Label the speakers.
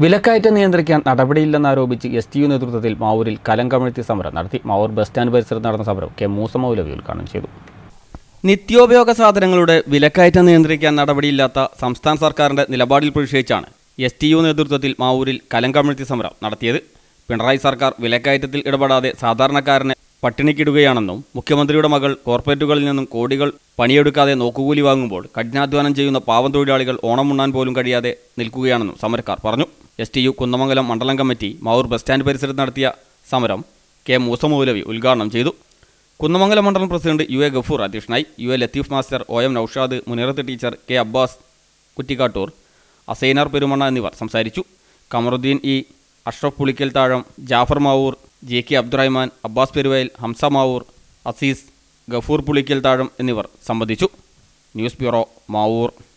Speaker 1: വിലക്കയറ്റം നിയന്ത്രിക്കാൻ നടപടിയില്ലെന്നാരോപിച്ച് S T U നേതൃത്വത്തിൽ മാവൂരിൽ കലം കമിഴ്ത്തി സമരം നടത്തി മാവൂർ ബസ് സ്റ്റാൻഡ് പരിസരത്ത് നടന്ന സമരം കെ മൂസമൗലവി ഉദ്ഘാടനം ചെയ്തു
Speaker 2: നിത്യോപയോഗ സാധനങ്ങളുടെ വിലക്കയറ്റം നിയന്ത്രിക്കാൻ നടപടിയില്ലാത്ത സംസ്ഥാന സർക്കാരിന്റെ നിലപാടിൽ പ്രതിഷേധിച്ചാണ് എസ് ടി യു നേതൃത്വത്തിൽ മാവൂരിൽ കലം കമിഴ്ത്തി സമരം നടത്തിയത് പിണറായി സർക്കാർ വിലക്കയറ്റത്തിൽ ഇടപെടാതെ സാധാരണക്കാരനെ പട്ടിണിക്കിടുകയാണെന്നും മുഖ്യമന്ത്രിയുടെ മകൾ കോർപ്പറേറ്റുകളിൽ നിന്നും കോടികൾ പണിയെടുക്കാതെ നോക്കുകൂലി വാങ്ങുമ്പോൾ കഠിനാധ്വാനം ചെയ്യുന്ന പാവം തൊഴിലാളികൾ ഓണം ഉണ്ണാൻ പോലും കഴിയാതെ നിൽക്കുകയാണെന്നും സമരക്കാർ പറഞ്ഞു എസ് ടി യു കുന്നമംഗലം മണ്ഡലം കമ്മിറ്റി മാവൂർ ബസ് സ്റ്റാൻഡ് പരിസരത്ത് നടത്തിയ സമരം കെ മൂസമൗലവി ഉദ്ഘാടനം ചെയ്തു കുന്നമംഗലം മണ്ഡലം പ്രസിഡന്റ് യു എ ഗഫൂർ അധ്യക്ഷനായി U A Latheef master O M Noushad Munirath teacher K Abbas Kuttikkattoor Asainar Perumanna എന്നിവർ സംസാരിച്ചു Kamaruddeen E Ashraf Pulikkal Thazham Jafar Mavoor J K Abdurahman Abbas Peruvayal Hamza Mavoor Azeez Gafoor Pulikkal Thazham എന്നിവർ സംബന്ധിച്ചു ന്യൂസ് ബ്യൂറോ മാവൂർ